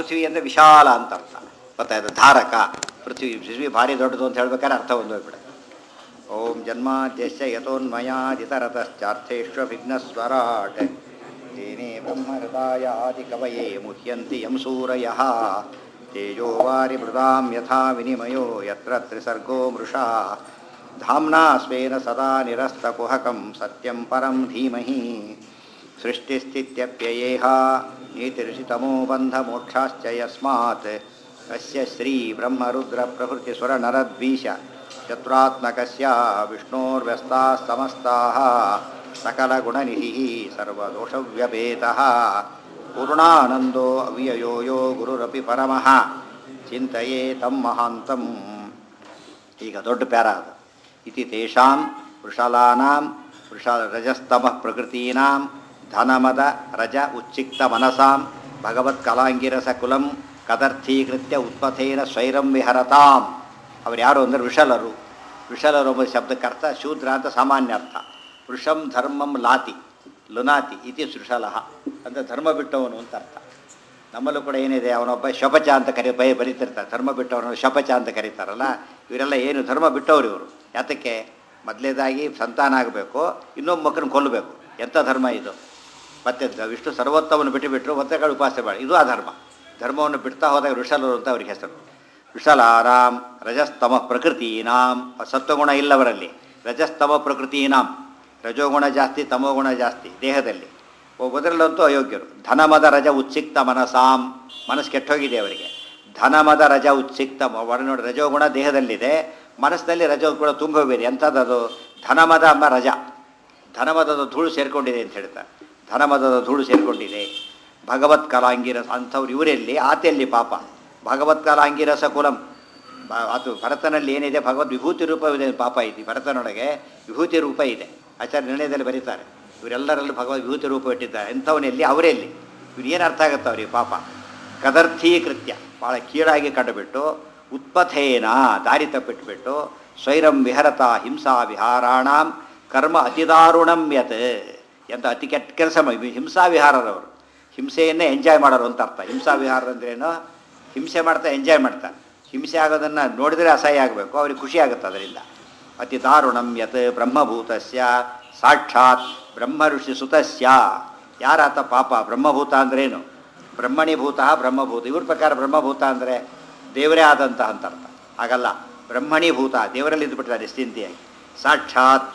ಪೃಥ್ವಿ ಅಂದರೆ ವಿಶಾಲ ಅಂತ ಅರ್ಥ ಗೊತ್ತಾಯ್ತು ಧಾರಕ ಪೃಥ್ವಿ ಪೃಥ್ವಿ ಭಾರಿ ದೊಡ್ಡದು ಅಂತ ಹೇಳ್ಬೇಕಾದ್ರೆ ಅರ್ಥ ಒಂದು ಹೋಗ್ಬಿಡುತ್ತೆ ಓಂ ಜನ್ಮಾದ್ಯಸ್ಯ ಯತೋನ್ಮಯಾದಿತರತಶ್ಚಾರ್ಥೇಷ್ವಿಘ್ನಸ್ವರಾಟ್ ತೇನೇ ಬ್ರಹ್ಮಹೃದಾಯಾದಿಕವಯೇ ಮುಹ್ಯಂತಿ ಯಂ ಸೂರಯಃ ತೇಜೋ ವಾರಿ ಮೃದಾಂ ಯಥಾ ವಿನಿಮಯೋ ಯತ್ರ ತ್ರಿಸರ್ಗೋ ಮೃಷಾ ಧಾಮ್ನಾ ಸ್ವೇನ ಸದಾ ನಿರಸ್ತಕುಹಕಂ ಸತ್ಯಂ ಪರಂ ಧೀಮಹಿ ಸೃಷ್ಟಿಸ್ಥಿತ್ಯಪ್ಯಯೇಹ ನೀತಿರ್ಷಿತಮೋ ಬಂಧಮೋಕ್ಷಾಶ್ಚ ಯಸ್ಮಾತ್ ಅಸ್ಯ ಶ್ರೀ ಬ್ರಹ್ಮರುದ್ರ ಪ್ರಭೃತಿ ಸುರ ನರದ್ವೀಶ ಚತುರಾತ್ಮಕಸ್ಯ ವಿಷ್ಣೋರ್ವ್ಯಸ್ತಾः ಸಮಸ್ತಾः सकलगुणनिधिः सर्वदोषव्यपेतः पूर्णानन्दो अव्ययो यो ಗುರುರಪಿ ಪರಮಃ ಚಿಂತೆಯೇ ತಮ್ಮ ಮಹಾಂತಂ ಈಗ ದೊಡ್ಡ ಪ್ಯಾರ ಅದು ಇತಿ ತೇಷಾಂ ವೃಷಲಾನಾಂ ವೃಷ ರಜಸ್ತಮಃ ಪ್ರಕೃತೀನಾಂ ಧನಮದ ರಜ ಉಚ್ಚಿಕ್ತ ಮನಸಾಂ ಭಗವತ್ಕಲಾಂಗಿರಸ ಕುಲಂ ಕದರ್ಥೀಕೃತ್ಯ ಉತ್ಪಥೇನ ಸ್ವೈರಂ ವಿಹರತಾಂ ಅವ್ರು ಯಾರು ಅಂದರೆ ವೃಷಲರು ವೃಷಲರು ಎಂಬ ಶಬ್ದಕ್ಕರ್ಥ ಶೂದ್ರ ಅಂತ ಸಾಮಾನ್ಯ ಅರ್ಥ ವೃಷಂ ಧರ್ಮಂ ಲಾತಿ ಲುನಾತಿ ಇತಿ ವೃಷಲಃ ಅಂದರೆ ಧರ್ಮ ಬಿಟ್ಟವನು ಅಂತ ಅರ್ಥ ನಮ್ಮಲ್ಲೂ ಕೂಡ ಏನಿದೆ ಅವನೊಬ್ಬ ಶಪಚ ಅಂತ ಕರಿ ಬೈ ಬರೀತಿರ್ತಾರೆ ಧರ್ಮ ಬಿಟ್ಟವನು ಶಪಚ ಅಂತ ಕರೀತಾರಲ್ಲ ಇವರೆಲ್ಲ ಏನು ಧರ್ಮ ಬಿಟ್ಟವ್ರು ಇವರು ಯಾತಕ್ಕೆ ಮೊದಲೇದಾಗಿ ಸಂತಾನ ಆಗಬೇಕು ಇನ್ನೊಬ್ಬ ಮಕ್ಕಳನ್ನ ಕೊಲ್ಲಬೇಕು ಎಂಥ ಧರ್ಮ ಇದು ಮತ್ತೆ ದ- ವಿಷ್ಣು ಸರ್ವೋತ್ತಮವನ್ನು ಬಿಟ್ಟು ಬಿಟ್ಟರು ಒತ್ತಗಳ ಉಪಾಸನೆ ಮಾಡಿ ಇದು ಅಧರ್ಮ ಧರ್ಮವನ್ನು ಬಿಡ್ತಾ ಹೋದಾಗ ಋಷಲರು ಅಂತ ಅವ್ರಿಗೆ ಹೆಸರು ಋಷಲಾರಾಂ ರಜಸ್ತಮ ಪ್ರಕೃತೀನಾಂ ಸತ್ವಗುಣ ಇಲ್ಲವರಲ್ಲಿ ರಜಸ್ತಮ ಪ್ರಕೃತೀನಾಂ ರಜೋಗುಣ ಜಾಸ್ತಿ ತಮೋಗುಣ ಜಾಸ್ತಿ ದೇಹದಲ್ಲಿ ಮೊದಲಂತೂ ಅಯೋಗ್ಯರು ಧನಮದ ರಜ ಉಚ್ಚಿಕ್ತ ಮನಸಾಂ ಮನಸ್ಸು ಕೆಟ್ಟೋಗಿದೆ ಅವರಿಗೆ ಧನಮದ ರಜ ಉಚ್ಚಿಕ್ತ ಹೊರ ನೋಡಿ ರಜೋಗುಣ ದೇಹದಲ್ಲಿದೆ ಮನಸ್ಸಿನಲ್ಲಿ ರಜೋಗುಣ ತುಂಬ ಹೋಗಿದೆ ಎಂಥದ್ದು ಧನಮದ ಎಂಬ ರಜ ಧನಮದದ ಧೂಳು ಸೇರಿಕೊಂಡಿದೆ ಅಂತ ಹೇಳ್ತಾರೆ ಧನಮದದ ಧೂಳು ಸೇರಿಕೊಂಡಿದೆ ಭಗವತ್ ಕಲಾಂಗಿರಸ ಅಂಥವ್ರು ಇವರಲ್ಲಿ ಆತೆಯಲ್ಲಿ ಪಾಪ ಭಗವತ್ ಕಲಾಂಗಿರಸ ಕುಲಂ ಬ- ಅದು ಭರತನಲ್ಲಿ ಏನಿದೆ ಭಗವದ್ ವಿಭೂತಿ ರೂಪವಿದೆ ಪಾಪ ಇದೆ ಭರತನೊಳಗೆ ವಿಭೂತಿ ರೂಪ ಇದೆ ಆಚಾರ್ಯ ನಿರ್ಣಯದಲ್ಲಿ ಬರೀತಾರೆ ಇವರೆಲ್ಲರಲ್ಲೂ ಭಗವದ್ ವಿಭೂತಿ ರೂಪ ಇಟ್ಟಿದ್ದಾರೆ ಎಂಥವನಲ್ಲಿ ಅವರೇ ಇಲ್ಲಿ ಇವ್ರು ಏನು ಅರ್ಥ ಆಗುತ್ತೆ ಅವ್ರಿಗೆ ಪಾಪ ಕದರ್ಥೀಕೃತ್ಯ ಭಾಳ ಕೀಳಾಗಿ ಕಂಡುಬಿಟ್ಟು ಉತ್ಪಥೇನ ದಾರಿ ತಪ್ಪಿಟ್ಬಿಟ್ಟು ಸ್ವೈರಂ ವಿಹರತ ಹಿಂಸಾ ವಿಹಾರಾಣಾಂ ಕರ್ಮ ಅತಿದಾರುಣಂ ಯತ್ ಎಂತ ಅತಿ ಕೆಟ್ಟ ಕೆಲಸ ಹಿಂಸಾ ವಿಹಾರರವರು ಹಿಂಸೆಯನ್ನೇ ಎಂಜಾಯ್ ಮಾಡೋರು ಅಂತ ಅರ್ಥ ಹಿಂಸಾ ವಿಹಾರ ಅಂದ್ರೇನು ಹಿಂಸೆ ಮಾಡ್ತಾ ಎಂಜಾಯ್ ಮಾಡ್ತಾರೆ ಹಿಂಸೆ ಆಗೋದನ್ನು ನೋಡಿದರೆ ಅಸಹ್ಯ ಆಗಬೇಕು ಅವ್ರಿಗೆ ಖುಷಿ ಆಗುತ್ತೆ ಅದರಿಂದ ಅತಿ ದಾರುಣಂ ಯತ್ ಬ್ರಹ್ಮಭೂತಸ್ಯ ಸಾಕ್ಷಾತ್ ಬ್ರಹ್ಮ ಋಷಿ ಸುತಸ್ಯ ಯಾರಾತ ಪಾಪ ಬ್ರಹ್ಮಭೂತ ಅಂದ್ರೇನು ಬ್ರಹ್ಮಣಿಭೂತ ಬ್ರಹ್ಮಭೂತ ಇವ್ರ ಪ್ರಕಾರ ಬ್ರಹ್ಮಭೂತ ಅಂದರೆ ದೇವರೇ ಆದಂತಹ ಅಂತ ಅರ್ಥ ಹಾಗಲ್ಲ ಬ್ರಹ್ಮಣೀಭೂತ ದೇವರಲ್ಲಿ ಇದ್ದುಬಿಟ್ಟಿದ್ದಾರೆ ನಿಶ್ಚಿಂತೆಯಾಗಿ ಸಾಕ್ಷಾತ್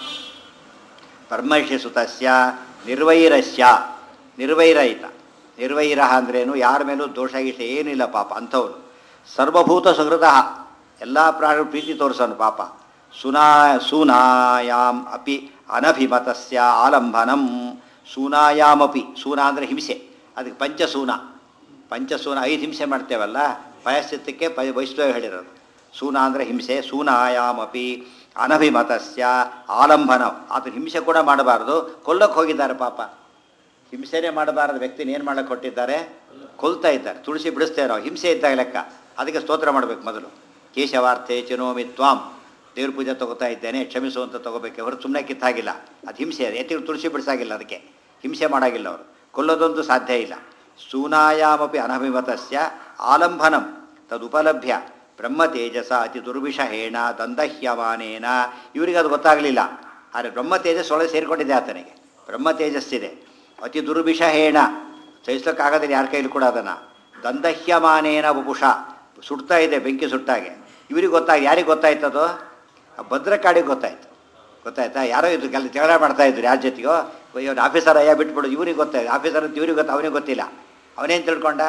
ಬ್ರಹ್ಮರ್ಷಿ ಸುತಸ್ಯ ನಿರ್ವೈರಸ್ಯ ನಿರ್ವೈರಹಿತ ನಿರ್ವೈರ ಅಂದ್ರೇನು ಯಾರ ಮೇಲೂ ದೋಷ ಗೀಷ ಏನಿಲ್ಲ ಪಾಪ ಅಂಥವ್ರು ಸರ್ವಭೂತ ಸುಹೃದ ಎಲ್ಲ ಪ್ರಾಣ ಪ್ರೀತಿ ತೋರಿಸೋನು ಪಾಪ ಸುನಾ ಸೂನಾಯಾಮ್ ಅಪಿ ಅನಭಿಮತಸ್ಯ ಆಲಂಬನಂ ಸೂನಾಯಾಮಪಿ ಸೂನ ಅಂದರೆ ಹಿಂಸೆ ಅದಕ್ಕೆ ಪಂಚಸೂನ ಪಂಚಸೂನ ಐದು ಹಿಂಸೆ ಮಾಡ್ತೇವಲ್ಲ ಪಯಶ್ಚಿತ್ತಕ್ಕೆ ಪ ವೈಷ್ಣವ ಹೇಳಿರೋದು ಸೂನ ಅಂದರೆ ಹಿಂಸೆ ಸೂನಾಯಾಮಪಿ ಅನಭಿಮತಸ್ಯ ಆಲಂಬನ ಆತ ಹಿಂಸೆ ಕೂಡ ಮಾಡಬಾರ್ದು ಕೊಲ್ಲಕ್ಕೆ ಹೋಗಿದ್ದಾರೆ ಪಾಪ ಹಿಂಸೆನೇ ಮಾಡಬಾರದ ವ್ಯಕ್ತಿನ ಏನು ಮಾಡಕ್ಕೆ ಕೊಟ್ಟಿದ್ದಾರೆ ಕೊಲ್ತಾ ಇದ್ದಾರೆ ತುಳಸಿ ಬಿಡಿಸ್ತೇವೆ ನಾವು ಹಿಂಸೆ ಇದ್ದಾಗ ಲೆಕ್ಕ ಅದಕ್ಕೆ ಸ್ತೋತ್ರ ಮಾಡಬೇಕು ಮೊದಲು ಕೇಶವಾರ್ಥೆ ಚಿನೋಮಿ ತ್ವಾಂ ದೇವ್ರ ಪೂಜೆ ತಗೋತಾ ಇದ್ದೇನೆ ಕ್ಷಮಿಸು ಅಂತ ತಗೋಬೇಕು ಹೊರತು ಸುಮ್ಮನೆ ಕಿತ್ತಾಗಿಲ್ಲ ಅದು ಹಿಂಸೆ ಅದು ಎತ್ತಿಗೆ ತುಳಸಿ ಬಿಡಿಸಾಗಿಲ್ಲ ಅದಕ್ಕೆ ಹಿಂಸೆ ಮಾಡಾಗಿಲ್ಲ ಅವರು ಕೊಲ್ಲೋದಂತೂ ಸಾಧ್ಯ ಇಲ್ಲ ಸೂನಾಯಾಮಪಿ ಅನಭಿಮತಸ್ಯ ಆಲಂಬನಂ ತದುಪಲಭ್ಯ ಬ್ರಹ್ಮ ತೇಜಸ ಅತಿ ದುರ್ವಿಷಹೇಣ ದಂದಹ್ಯಮಾನೇನ ಇವರಿಗೆ ಅದು ಗೊತ್ತಾಗಲಿಲ್ಲ ಆದರೆ ಬ್ರಹ್ಮ ತೇಜಸ್ ಒಳಗೆ ಸೇರಿಕೊಂಡಿದೆ ಆತನಿಗೆ ಬ್ರಹ್ಮ ತೇಜಸ್ಸಿದೆ ಅತಿ ದುರ್ವಿಷಹೇಣ ಸಹಿಸೋಕ್ಕಾಗೋದಿಲ್ಲ ಯಾರ ಕೈಲಿ ಕೂಡ ಅದನ್ನು ದಂದಹ್ಯಮಾನೇನ ವಪುಷ ಸುಡ್ತಾ ಇದೆ ಬೆಂಕಿ ಸುಟ್ಟಾಗೆ ಇವ್ರಿಗೆ ಗೊತ್ತಾಗ ಯಾರಿಗೆ ಗೊತ್ತಾಯ್ತದು ಆ ಭದ್ರಕಾಡಿಗೆ ಗೊತ್ತಾಯ್ತು ಗೊತ್ತಾಯ್ತಾ ಯಾರೋ ಇದು ಕೆಲ ಜಗಳ ಮಾಡ್ತಾ ಇದ್ರು ಯಾರ ಜೊತೆಗೋ ಇವನು ಆಫೀಸರ್ ಅಯ್ಯ ಬಿಟ್ಬಿಡು ಇವ್ರಿಗೆ ಗೊತ್ತಾಯ್ತು ಆಫೀಸರ್ ಅಂತ ಇವ್ರಿಗೆ ಗೊತ್ತ ಅವನಿಗೆ ಗೊತ್ತಿಲ್ಲ ಅವನೇನು ತಿಳ್ಕೊಂಡ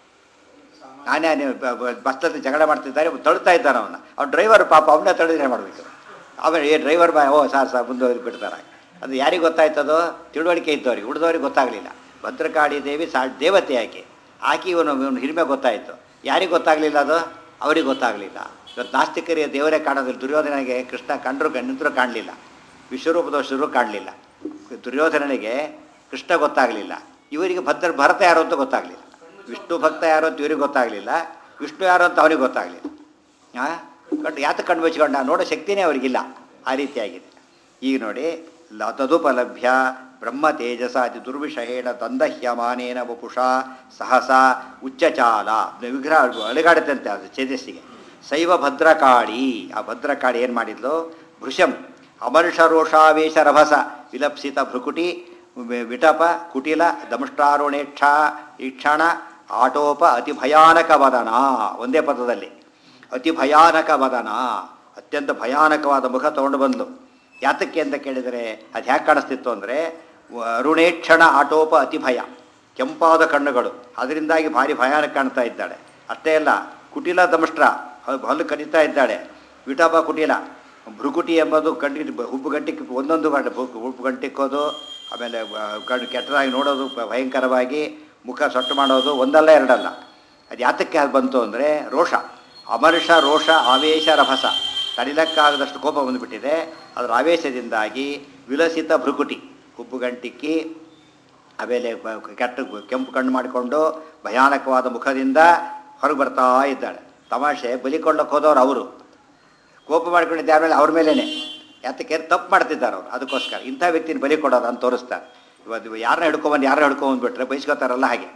ನಾನೇ ನೀವು ಬಸ್ಸಲ್ಲಿ ಜಗಳ ಮಾಡ್ತಿದ್ದಾರೆ ತಳ್ತಾ ಇದ್ದಾನೆ ಅವನ್ನ ಅವ್ನು ಡ್ರೈವರ್ ಪಾಪ ಅವನ್ನೇ ತಡೆದ್ರೆ ಮಾಡಬೇಕು ಆಮೇಲೆ ಏ ಡ್ರೈವರ್ ಬಾ ಓ ಸಾರ್ ಸಾರ್ ಮುಂದೆ ಬಿಡ್ತಾರೆ ಅದು ಯಾರಿಗೆ ಗೊತ್ತಾಯ್ತದೋ ತಿಳುವಳಿಕೆ ಇದ್ದವ್ರಿಗೆ ಉಳಿದವ್ರಿಗೆ ಗೊತ್ತಾಗಲಿಲ್ಲ ಭದ್ರಕಾಳಿ ದೇವಿ ಸಾ ದೇವತೆ ಆಕೆ ಆಕೆ ಇವನು ಇವನು ಹಿರಿಮೆ ಗೊತ್ತಾಯಿತು ಯಾರಿಗೆ ಗೊತ್ತಾಗಲಿಲ್ಲ ಅದು ಅವ್ರಿಗೆ ಗೊತ್ತಾಗಲಿಲ್ಲ ಇವತ್ತು ನಾಸ್ತಿಕರಿಗೆ ದೇವರೇ ಕಾಣೋದಿಲ್ಲ ದುರ್ಯೋಧನಿಗೆ ಕೃಷ್ಣ ಕಂಡರು ನಿಂತರೂ ಕಾಣಲಿಲ್ಲ ವಿಶ್ವರೂಪದೋಷರು ಕಾಣಲಿಲ್ಲ ದುರ್ಯೋಧನನಿಗೆ ಕೃಷ್ಣ ಗೊತ್ತಾಗಲಿಲ್ಲ ಇವರಿಗೆ ಭದ್ರ ಭರತ ಯಾರು ಅಂತ ಗೊತ್ತಾಗಲಿಲ್ಲ ವಿಷ್ಣು ಭಕ್ತ ಯಾರು ಅಂತ ಇವ್ರಿಗೆ ಗೊತ್ತಾಗಲಿಲ್ಲ ವಿಷ್ಣು ಯಾರು ಅಂತ ಅವನಿಗೆ ಗೊತ್ತಾಗಲಿಲ್ಲ ಹಾಂ ಕಣ್ಣು ಯಾತ ಕಣ್ಣು ಮುಚ್ಕೊಂಡ ನೋಡೋ ಶಕ್ತಿನೇ ಅವರಿಗಿಲ್ಲ ಆ ರೀತಿಯಾಗಿದೆ ಈಗ ನೋಡಿ ಲ ತದುಪಲಭ್ಯ ಬ್ರಹ್ಮ ತೇಜಸ ಅತಿ ದುರ್ವಿಷಹೇಣ ದಂದಹ್ಯಮಾನೇನ ವಪುಷ ಸಹಸ ಉಚ್ಚಚಾಲ ವಿಗ್ರಹ ಅಲುಗಾಡುತ್ತಂತೆ ಅದು ತೇಜಸ್ಸಿಗೆ ಶೈವ ಭದ್ರಕಾಳಿ ಆ ಭದ್ರಕಾಳಿ ಏನು ಮಾಡಿದ್ಲು ಭೃಶಂ ಅಮರ್ಷ ರೋಷಾವೇಶ ರಭಸ ವಿಲಪ್ಸಿತ ಭ್ರುಕುಟಿ ವಿ- ವಿಟಪ ಕುಟಿಲ ದಮಷ್ಟಾರುಣೇಕ್ಷ ಈಕ್ಷಣ ಆಟೋಪ ಅತಿ ಭಯಾನಕ ವದನ ಒಂದೇ ಪದದಲ್ಲಿ ಅತಿ ಭಯಾನಕ ವದನ ಅತ್ಯಂತ ಭಯಾನಕವಾದ ಮುಖ ತಗೊಂಡು ಬಂದು ಯಾತಕ್ಕೆ ಅಂತ ಕೇಳಿದರೆ ಅದು ಹ್ಯಾಕೆ ಕಾಣಿಸ್ತಿತ್ತು ಅಂದರೆ ಅರುಣೇಕ್ಷಣ ಆಟೋಪ ಅತಿ ಭಯ ಕೆಂಪಾದ ಕಣ್ಣುಗಳು ಅದರಿಂದಾಗಿ ಭಾರಿ ಭಯಾನಕ ಕಾಣ್ತಾ ಇದ್ದಾಳೆ ಅಷ್ಟೇ ಅಲ್ಲ ಕುಟಿಲ ದಮಷ್ಟ್ರ ಅದು ಹಲ್ಲು ಕಡಿತಾ ಇದ್ದಾಳೆ ವಿಟಪ ಕುಟಿಲ ಭ್ರುಕುಟಿ ಎಂಬುದು ಗಂಟಿ ಹುಬ್ಬು ಗಂಟಿಗೆ ಒಂದೊಂದು ಗಂಟೆ ಹುಬ್ಬು ಗಂಟಿಕ್ಕೋದು ಆಮೇಲೆ ಆ, ಕಣ್ಣು ಕೆಟ್ಟದಾಗಿ ನೋಡೋದು ಭ- ಭಯಂಕರವಾಗಿ ಮುಖ ಸೊಟ್ಟು ಮಾಡೋದು ಒಂದಲ್ಲ ಎರಡಲ್ಲ ಅದು ಯಾತಕ್ಕೆ ಅದು ಬಂತು ಅಂದರೆ ರೋಷ ಅಮರ್ಷ ರೋಷ ಆವೇಶ ರಭಸ ತಡಿಲಕ್ಕಾಗದಷ್ಟು ಕೋಪ ಬಂದುಬಿಟ್ಟಿದೆ ಅದರ ಆವೇಶದಿಂದಾಗಿ ವಿಲಸಿತ ಭ್ರುಕುಟಿ ಹುಬ್ಬು ಗಂಟಿಕ್ಕಿ ಆಮೇಲೆ ಬ- ಕೆಟ್ಟ ಕೆಂಪು ಕಣ್ಣು ಮಾಡಿಕೊಂಡು ಭಯಾನಕವಾದ ಮುಖದಿಂದ ಹೊರಗೆ ಬರ್ತಾ ಇದ್ದಾಳೆ ತಮಾಷೆ ಬಲಿಕೊಳ್ಳಕ್ಕೆ ಹೋದವ್ರು ಅವರು ಕೋಪ ಮಾಡ್ಕೊಂಡಿದ್ದ ಆಮೇಲೆ ಅವ್ರ ಮೇಲೇ ಯಾತಕ್ಕೆ ತಪ್ಪು ಮಾಡ್ತಿದ್ದಾರೆ ಅವರು ಅದಕ್ಕೋಸ್ಕರ ಇಂಥ ವ್ಯಕ್ತಿನ ಬಲಿ ಕೊಡೋದು ಅಂತ ತೋರಿಸ್ತಾರೆ ಇವತ್ತು ಯಾರನ್ನ ಹಿಡ್ಕೊಂಬಂದು ಯಾರನ್ನ ಹಿಡ್ಕೊಂಬಂದ್ಬಿಟ್ರೆ ಬಯಸ್ಕೋತಾರಲ್ಲ ಹಾಗೆ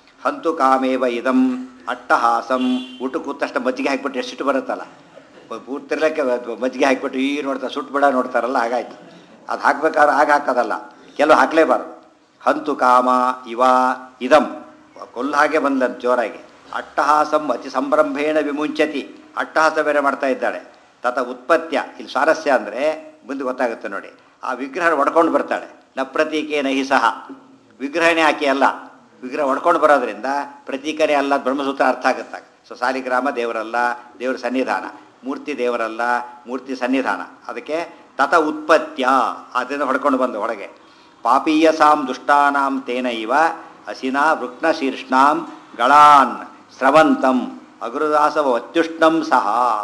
ಹಂತು ಕಾಮೇವ ಇದಂ ಅಟ್ಟಹಾಸಂ ಊಟ ಕೂತ ತಕ್ಷಣ ಮಜ್ಜಿಗೆ ಹಾಕ್ಬಿಟ್ಟು ಎಷ್ಟು ಬರುತ್ತಲ್ಲ ಪೂರ್ತಿರ್ಲಕ್ಕೆ ಮಜ್ಜಿಗೆ ಹಾಕ್ಬಿಟ್ಟು ಈ ನೋಡ್ತಾ ಸುಟ್ಟು ಬಿಡ ನೋಡ್ತಾರಲ್ಲ ಹಾಗಾಯ್ತು ಅದು ಹಾಕ್ಬೇಕಾದ್ರೆ ಆಗ ಹಾಕೋದಲ್ಲ ಕೆಲವು ಹಾಕಲೇಬಾರ್ದು ಹಂತು ಕಾಮ ಇವ ಇದಂ ಕೊಲ್ಲ ಹಾಗೆ ಬಂದಂತ ಜೋರಾಗಿ ಅಟ್ಟಹಾಸಂ ಅತಿ ಸಂಭ್ರಂಭೇಣ ವಿಮುಂಚತಿ ಅಟ್ಟಹಾಸ ಬೇರೆ ಮಾಡ್ತಾ ಇದ್ದಾಳೆ ತತ ಉತ್ಪತ್ಯ ಇಲ್ಲಿ ಸ್ವಾರಸ್ಯ ಅಂದರೆ ಮುಂದೆ ಗೊತ್ತಾಗುತ್ತೆ ನೋಡಿ ಆ ವಿಗ್ರಹ ಹೊಡ್ಕೊಂಡು ಬರ್ತಾಳೆ ನ ಪ್ರತೀಕೆ ನಹಿ ಸಹ ವಿಗ್ರಹನೇ ಆಕೆ ಅಲ್ಲ ವಿಗ್ರಹ ಹೊಡ್ಕೊಂಡು ಬರೋದ್ರಿಂದ ಪ್ರತೀಕನೇ ಅಲ್ಲ ಬ್ರಹ್ಮಸೂತ್ರ ಅರ್ಥ ಆಗುತ್ತೆ ಸೊ ಸಾಲಿಗ್ರಾಮ ದೇವರಲ್ಲ ದೇವರ ಸನ್ನಿಧಾನ ಮೂರ್ತಿ ದೇವರಲ್ಲ ಮೂರ್ತಿ ಸನ್ನಿಧಾನ ಅದಕ್ಕೆ ತತ ಉತ್ಪತ್ಯ ಅದರಿಂದ ಹೊಡ್ಕೊಂಡು ಬಂದು ಹೊರಗೆ ಪಾಪೀಯಸಾಂ ದುಷ್ಟಾನಾಂ ತೇನ ಇವ ಹಸಿನಾ ವೃಕ್ನ ಶೀರ್ಷ್ಣಾಂ ಗಳಾನ್ ಸ್ರವಂತಂ ಅಗುರುದಾಸವ ಅತ್ಯುಷ್ಣಂ ಸಹ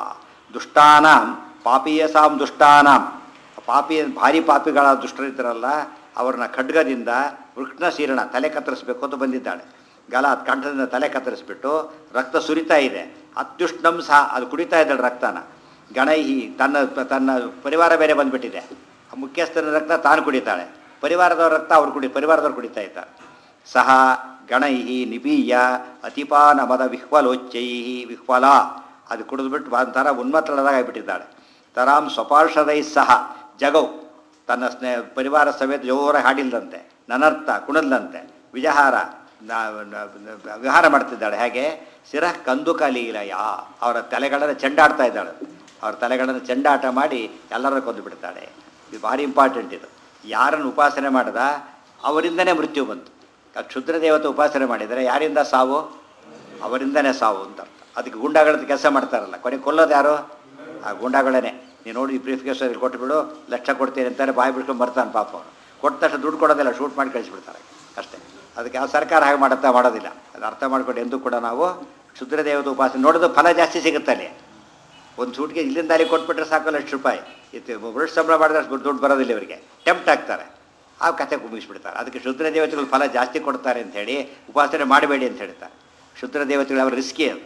ದುಷ್ಟಾನಾಂ ಪಾಪೀಯಸಾಂ ದುಷ್ಟಾನಾಂ ಪಾಪಿ ಭಾರಿ ಪಾಪಿಗಳ ದುಷ್ಟರಿದ್ದರಲ್ಲ ಅವ್ರನ್ನ ಖಡ್ಗದಿಂದ ವೃಕ್ನ ಶೀರ್ಣ ತಲೆ ಕತ್ತರಿಸ್ಬೇಕು ಅಂತ ಬಂದಿದ್ದಾಳೆ ಗಲ ಕಂಠದಿಂದ ತಲೆ ಕತ್ತರಿಸ್ಬಿಟ್ಟು ರಕ್ತ ಸುರಿತಾ ಇದೆ ಅತ್ಯುಷ್ಣಂ ಸಹ ಅದು ಕುಡಿತಾ ಇದ್ದಾಳೆ ರಕ್ತನ ಗಣೈಹಿ ತನ್ನ ತನ್ನ ಪರಿವಾರ ಬೇರೆ ಬಂದ್ಬಿಟ್ಟಿದೆ ಆ ಮುಖ್ಯಸ್ಥನ ರಕ್ತ ತಾನು ಕುಡಿತಾಳೆ ಪರಿವಾರದವ್ರ ರಕ್ತ ಅವ್ರು ಕುಡಿ ಪರಿವಾರದವ್ರು ಕುಡಿತಾ ಇದ್ದಾರೆ ಸಹ ಗಣೈಹಿ ನಿಬೀಯ ಅತಿಪಾನ ಮದ ವಿಹ್ವಲೋಚ್ಚೈ ವಿಹ್ವಲ ಅದು ಕುಡಿದ್ಬಿಟ್ಟು ಒಂಥರ ಉನ್ಮತ್ತಳದಾಗ ಆಗಿಬಿಟ್ಟಿದ್ದಾಳೆ ತರಾಂ ಸ್ವಪಾರ್ಷದೈ ಸಹ ಜಗೌ ತನ್ನ ಸ್ನೇಹ ಪರಿವಾರ ಸಮೇತ ಜೋರಾಗಿ ಹಾಡಿಲ್ದಂತೆ ನನರ್ಥ ಕುಣದ್ಲಂತೆ ವಿಜಹಾರ ನ- ನ- ನ- ವಿಹಾರ ಮಾಡ್ತಿದ್ದಾಳೆ ಹೇಗೆ ಶಿರಃ ಕಂದು ಕಲೀಲಯ ಅವರ ತಲೆಗಳನ್ನು ಚೆಂಡಾಡ್ತಾ ಇದ್ದಾಳೆ ಅವ್ರ ತಲೆಗಳನ್ನು ಚೆಂಡಾಟ ಮಾಡಿ ಎಲ್ಲರೂ ಕೊಂದು ಬಿಡ್ತಾಳೆ ಇದು ಭಾರಿ ಇಂಪಾರ್ಟೆಂಟ್ ಇದು ಯಾರನ್ನು ಉಪಾಸನೆ ಮಾಡ್ದ ಅವರಿಂದನೇ ಮೃತ್ಯು ಬಂತು ಆ ಕ್ಷುದ್ರ ದೇವತೆ ಉಪಾಸನೆ ಮಾಡಿದರೆ ಯಾರಿಂದ ಸಾವು ಅವರಿಂದನೇ ಸಾವು ಅಂತ ಅರ್ಥ. ಅದಕ್ಕೆ ಗುಂಡಾಗಳದ್ದು ಕೆಲಸ ಮಾಡ್ತಾರಲ್ಲ ಕೊನೆಗೆ ಕೊಲ್ಲೋದು ಯಾರು ಆ ಗುಂಡಾಗಳೇ ನೀನು ನೋಡಿ ಬ್ರೀಫ್ ಕೇಸಲ್ಲಿ ಕೊಟ್ಬಿಡು ಲಕ್ಷ ಕೊಡ್ತೀನಿ ಅಂತಾರೆ ಬಾಯಿ ಬಿಡ್ಕೊಂಡು ಬರ್ತಾನೆ ಪಾಪ ಅವನು ಕೊಟ್ಟ ತಕ್ಷಣ ದುಡ್ಡು ಕೊಡೋದಿಲ್ಲ ಶೂಟ್ ಮಾಡಿ ಕಳಿಸ್ಬಿಡ್ತಾರೆ ಅಷ್ಟೇ ಅದಕ್ಕೆ ಆ ಸರ್ಕಾರ ಹಾಗೆ ಮಾಡುತ್ತಾ ಮಾಡೋದಿಲ್ಲ ಅದು ಅರ್ಥ ಮಾಡ್ಕೊಂಡು ಎಂದೂ ಕೂಡ ನಾವು ಕ್ಷುದ್ರ ದೇವತೆ ಉಪಾಸನೆ ನೋಡೋದು ಫಲ ಜಾಸ್ತಿ ಸಿಗುತ್ತೆ ಅಲ್ಲಿ ಒಂದು ಸೂಟ್ಗೆ ಇಲ್ಲಿಂದ ಅಲ್ಲಿ ಕೊಟ್ಬಿಟ್ರೆ ಸಾಕು ಲಕ್ಷ ರೂಪಾಯಿ ಇದು ವೃಷ ಸಂಬಳ ಮಾಡಿದ್ರೆ ಅಷ್ಟು ದುಡ್ಡು ಬರೋದಿಲ್ಲ ಇವರಿಗೆ ಟೆಂಪ್ಟ್ ಆಗ್ತಾರೆ ಆ ಕತೆ ಮುಗಿಸ್ಬಿಡ್ತಾರೆ ಅದಕ್ಕೆ ಶುದ್ರ ದೇವತೆಗಳು ಫಲ ಜಾಸ್ತಿ ಕೊಡ್ತಾರೆ ಅಂತ ಹೇಳಿ ಉಪಾಸನೆ ಮಾಡಬೇಡಿ ಅಂತ ಹೇಳ್ತಾರೆ ಶುದ್ರ ದೇವತೆಗಳು ಅವರ ರಿಸ್ಕಿ ಅದು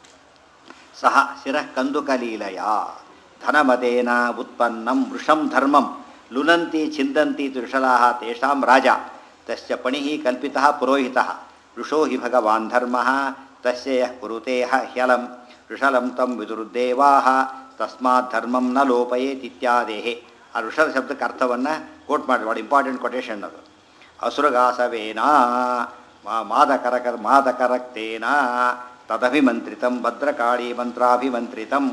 ಸಹ ಶಿರಃ ಕಂದುಕಲೀಲಯ ಧನಮದೇನ ಉತ್ಪನ್ನಂ ವೃಷಂ ಧರ್ಮಂ ಲುನಂತಿ ಛಿಂದಂತಿ ಋಷಲಾಹ ತೇಷಾಂ ರಾಜ ತಸ್ಯ ಪಣಿಃ ಕಲ್ಪಿತಃ ಪುರೋಹಿತಃ ಋಷೋ ಹಿ ಭಗವಾನ್ ಧರ್ಮಃ ತಸ್ಯ ಯಃ ಕುರುತೆ ಹ ಹ್ಯಲಂ ಋಷಲಂ ತಂ ವಿದುರುದ್ದೇವಾಹ ತಸ್ಮಾತ್ ಧರ್ಮಂ ನ ಲೋಪಯೇತ್ ಇತ್ಯಾದೇಹೆ ಆ ಋಷದ ಶಬ್ದಕ್ಕೆ ಅರ್ಥವನ್ನು ಕೋಟ್ ಮಾಡಿ ಭಾಳ ಇಂಪಾರ್ಟೆಂಟ್ ಕೊಟೇಶನ್ ಅದು ಅಸುರಗಾಸವೇನ ಮಾ- ಮಾದಕರಕ ಮಾದಕರಕ್ತೇನ ತದಭಿಮಂತ್ರಿತಂ ಭದ್ರಕಾಳಿ ಮಂತ್ರಾಭಿಮಂತ್ರಿತಂ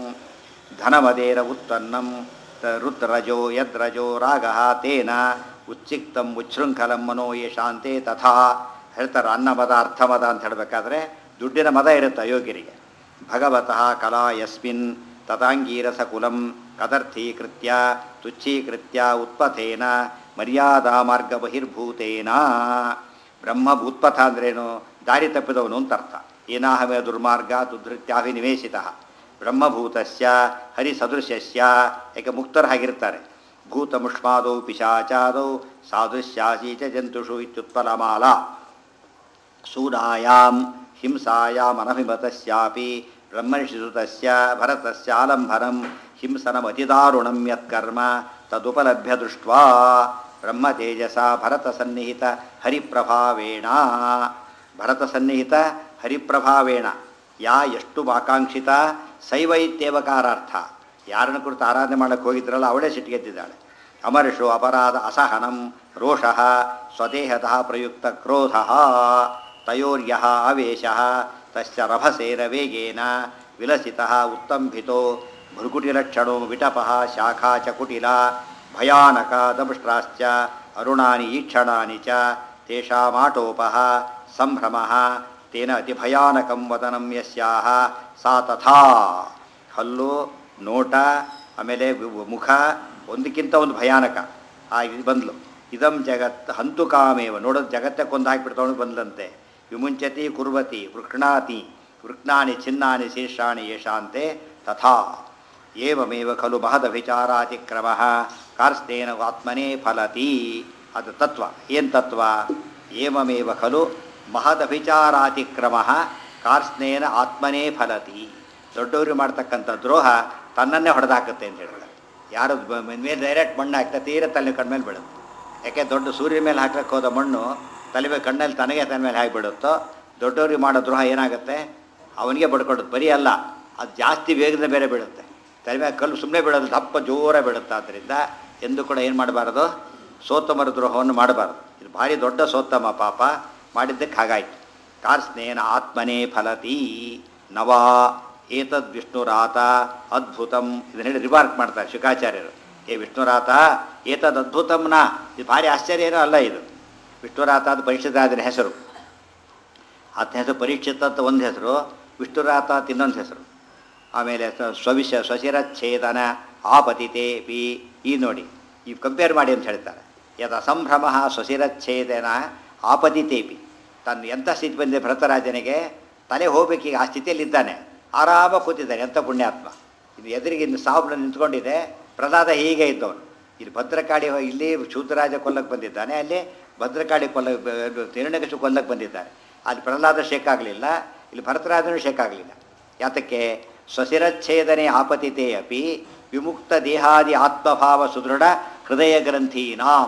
ಧನಮದೇರ ಉತ್ಪನ್ನಂ ತ- ರುದ್ರಜೋ ಯದ್ರಜೋ ರಾಗ ತೇನ ಉಚ್ಚಿಕ್ತಂ ಉಚ್ಛೃಂಖಲಂ ಮನೋ ಯಶಾಂತೆ ತಥಾ ಹೇಳ್ತಾರೆ ಅನ್ನಮದ ಅರ್ಥಮದ ಅಂತ ಹೇಳಬೇಕಾದ್ರೆ ದುಡ್ಡಿನ ಮದ ಇರುತ್ತೆ ಅಯೋಗ್ಯರಿಗೆ ಭಗವತಃ ಕಲಾ ಯಸ್ಮಿನ್ ತಥಾಂಗೀರಸ ಕುಲಂ ಕದರ್ಥೀಕೃತ್ಯ ತುಚ್ಛೀಕೃತ್ಯ ಉತ್ಪಥೇನ ಮರ್ಯಾದಾ ಮಾರ್ಗ ಬಹಿರ್ಭೂತೇನ ಬ್ರಹ್ಮಭೂತ್ಪಥ ಅಂದ್ರೇನು ದಾರಿ ತಪ್ಪಿದವನು ಅಂತ ಅರ್ಥ ಏನಾಹಮೇ ದುರ್ಮಾರ್ಗ ತುಧೃತ್ಯಾಭಿನಿವೇಶಿತ ಬ್ರಹ್ಮಭೂತಸ್ಯ ಹರಿಸದೃಶ್ಯಸ್ಯ ಯಾಕೆ ಮುಕ್ತರು ಹಾಗಿರ್ತಾರೆ ಭೂತಮುಷ್ಮಾದೌ ಪಿಶಾಚಾದೌ ಸಾದೃಶ್ಯಾಸೀ ಚ ಜಂತುಷು ಇತ್ಯುತ್ಪಲಮಾಲಾ ಶೂನಾಯಾಂ ಹಿಂಸಾಯಾಮನಭಿಮತಸ್ಯಾಪಿ ಬ್ರಹ್ಮನಿಷಿಸುತಸ್ಯ ಭರತಸ್ಯಾಲಂಬನಂ ಹಿಂಸನಮತಿದಾರುಣಂ ಯತ್ಕರ್ಮ ತದುಪಲಭ್ಯ ದೃಷ್ಟ್ವಾ ಬ್ರಹ್ಮ ತೇಜಸ ಭರತ ಸನ್ನಿಹಿತ ಹರಿಪ್ರಭಾವೇಣ ಭರತ ಸನ್ನಿಹಿತ ಹರಿಪ್ರಭಾವೇಣ ಯಾ ಎಷ್ಟು ಆಕಾಂಕ್ಷಿತ ಶೈವ ಇತ್ಯೇವಕಾರಾರ್ಥ ಯಾರನ್ನು ಕುರಿತು ಆರಾಧನೆ ಮಾಡಕ್ಕೆ ಹೋಗಿದ್ರಲ್ಲ ಅವಳೇ ಸಿಟ್ಟಿಗೆದ್ದಿದ್ದಾಳೆ ಅಮರ್ಷು ಅಪರಾಧ ಅಸಹನಂ ರೋಷಃ ಸ್ವದೇಹತಃ ಪ್ರಯುಕ್ತ ಕ್ರೋಧ ತಯೋರ್ಯ ಆವೇಶ ತಸ್ಯ ರಭಸೇನ ವೇಗೇನ ವಿಲಸಿತ ಉತ್ತಂಭಿತೋ ಭೃಗುಟಿಲಕ್ಷಣೋ ವಿಟಪಃ ಶಾಖಾ ಚ ಕುಟಿಲ ಭಯಾನಕ ದಮಷ್ಟ್ರಾಶ್ಚ ಅರುಣಾನಿ ಈಕ್ಷಣಾನಿ ಚ ತೇಷಾಮಾಟೋಪಃ ಸಂಭ್ರಮಃ ತೇನ ಅತಿಭಯಾನಕಂ ವದನಂ ಯಸ್ಯಾಹ ಸಾ ತಥಾ ಹಲ್ಲು ನೋಟ ಆಮೇಲೆ ವಿ- ಮುಖ ಒಂದಕ್ಕಿಂತ ಒಂದು ಭಯಾನಕ ಆ ಇದು ಬಂದ್ಲು ಇದಂ ಜಗತ್ ಹಂತು ಕಾಮೇವ ನೋಡೋದು ಜಗತ್ತೇ ಕೊಂದು ಹಾಕಿಬಿಡ್ತವನು ಬಂದ್ಲಂತೆ ವಿಮುಂಚತಿ ಕುರ್ವತಿ ವೃಕ್ಣಾತಿ ವೃಕ್ನಾನಿ ಚಿನ್ನಾನಿ ಶೀರ್ಷಾಣಿ ಯಶಾಂತೆ ತಥಾ ಏವಮೇವ ಖಲು ಮಹದಭಿಚಾರಾತಿಕ್ರಮ ಕಾರ್ಸ್ತೇನ ಆತ್ಮನೇ ಫಲತಿ ಅದು ತತ್ವ ಏನು ತತ್ವ ಏವಮೇವ ಖಲು ಮಹದಭಿಚಾರಾತಿಕ್ರಮ ಕಾರ್ಸ್ನೇನ ಆತ್ಮನೇ ಫಲತಿ ದೊಡ್ಡವರು ಮಾಡ್ತಕ್ಕಂಥ ದ್ರೋಹ ತನ್ನನ್ನೇ ಹೊಡೆದಾಕುತ್ತೆ ಅಂತ ಹೇಳಿದ್ರೆ ಯಾರು ಬ- ಮೇಲೆ ಡೈರೆಕ್ಟ್ ಮಣ್ಣು ಹಾಕ್ತಾ ತೀರ ತಲೆ ಕಣ್ಮೇಲೆ ಬೀಳುತ್ತೆ ಯಾಕೆ ದೊಡ್ಡ ಸೂರ್ಯನ ಮೇಲೆ ಹಾಕ್ಲಿಕ್ಕೆ ಹೋದ ಮಣ್ಣು ತಲೆ ಮೇಲೆ ಕಣ್ಣಲ್ಲಿ ತನಗೆ ತನ್ನ ಮೇಲೆ ಹಾಕಿಬಿಡುತ್ತೋ ದೊಡ್ಡವ್ರಿಗೆ ಮಾಡೋ ದ್ರೋಹ ಏನಾಗುತ್ತೆ ಅವನಿಗೆ ಬಡ್ಕೊಡುತ್ತೆ ಬರೀ ಅಲ್ಲ ಅದು ಜಾಸ್ತಿ ವೇಗದ ಬೇರೆ ಬೀಳುತ್ತೆ ತಲೆ ಮೇಲೆ ಕಲ್ಲು ಸುಮ್ಮನೆ ಬೀಳೋದು ದಪ್ಪ ಜೋರ ಬೀಳುತ್ತೆ ಆದ್ದರಿಂದ ಎಂದು ಕೂಡ ಏನು ಮಾಡಬಾರ್ದು ಸೋತ್ತಮರ ದ್ರೋಹವನ್ನು ಮಾಡಬಾರ್ದು ಇದು ಭಾರಿ ದೊಡ್ಡ ಸೋತ್ತಮ ಪಾಪ ಮಾಡಿದ್ದಕ್ಕೆ ಹಾಗಾಯ್ತು ಕಾರ್ಸ್ನೇನ ಆತ್ಮನೇ ಫಲತಿ ನವಾ ಏತದ್ ವಿಷ್ಣುರಾತ ಅದ್ಭುತಂ ಇದನ್ನ ಹೇಳಿ ರಿಮಾರ್ಕ್ ಮಾಡ್ತಾರೆ ಶುಕಾಚಾರ್ಯರು ಏ ವಿಷ್ಣುರಾತ ಏತದ್ ಅದ್ಭುತಂನ ಇದು ಭಾರಿ ಆಶ್ಚರ್ಯ ಏನೂ ಅಲ್ಲ ಇದು ವಿಷ್ಣುರಾತ ಅದು ಪರಿಷದಾದಿನ ಹೆಸರು ಆತನ ಹೆಸರು ಪರೀಕ್ಷಿತ ಅಂತ ಒಂದು ಹೆಸರು ವಿಷ್ಣುರಾತ ಅಂತ ಇನ್ನೊಂದು ಹೆಸರು ಆಮೇಲೆ ಸ- ಸ್ವವಿಷ ಸ್ವಶಿರಚ್ಛೇದನ ಆಪತಿತೆ ಪಿ ಈ ನೋಡಿ ಈ ಕಂಪೇರ್ ಮಾಡಿ ಅಂತ ಹೇಳ್ತಾರೆ ಯದ ಸಂಭ್ರಮ ಸ್ವಶಿರಚ್ಛೇದನ ಆಪತಿತೇಪಿ ತನ್ನ ಎಂಥ ಸ್ಥಿತಿ ಬಂದಿದೆ ಭರತರಾಜನಿಗೆ ತಲೆ ಹೋಗ್ಬೇಕೀಗ ಆ ಸ್ಥಿತಿಯಲ್ಲಿದ್ದಾನೆ ಆರಾಮ ಕೂತಿದ್ದಾನೆ ಎಂಥ ಪುಣ್ಯಾತ್ಮ ಇದು ಎದುರಿಗೆ ಇನ್ನು ಸಾವು ನಿಂತ್ಕೊಂಡಿದೆ ಪ್ರಹ್ಲಾದ ಹೀಗೆ ಇದ್ದವನು ಇಲ್ಲಿ ಭದ್ರಕಾಳಿ ಹೋ- ಇಲ್ಲಿ ಶೂದ್ರರಾಜ ಕೊಲ್ಲಕ್ಕೆ ಬಂದಿದ್ದಾನೆ ಅಲ್ಲಿ ಭದ್ರಕಾಳಿ ಕೊಲ್ಲ ತಿರುಣಕಶು ಕೊಲ್ಲಕ್ಕೆ ಬಂದಿದ್ದಾನೆ ಅಲ್ಲಿ ಪ್ರಹ್ಲಾದ ಶೇಕ್ ಆಗಲಿಲ್ಲ ಇಲ್ಲಿ ಭರತರಾಜನು ಶೇಕ್ ಆಗಲಿಲ್ಲ ಯಾತಕ್ಕೆ ಸ್ವಶಿರಚ್ಛೇದನೆ ಆಪತಿತೆ ಅಪಿ ವಿಮುಕ್ತ ದೇಹಾದಿ ಆತ್ಮಭಾವ ಸುದೃಢ ಹೃದಯ ಗ್ರಂಥೀನಾಂ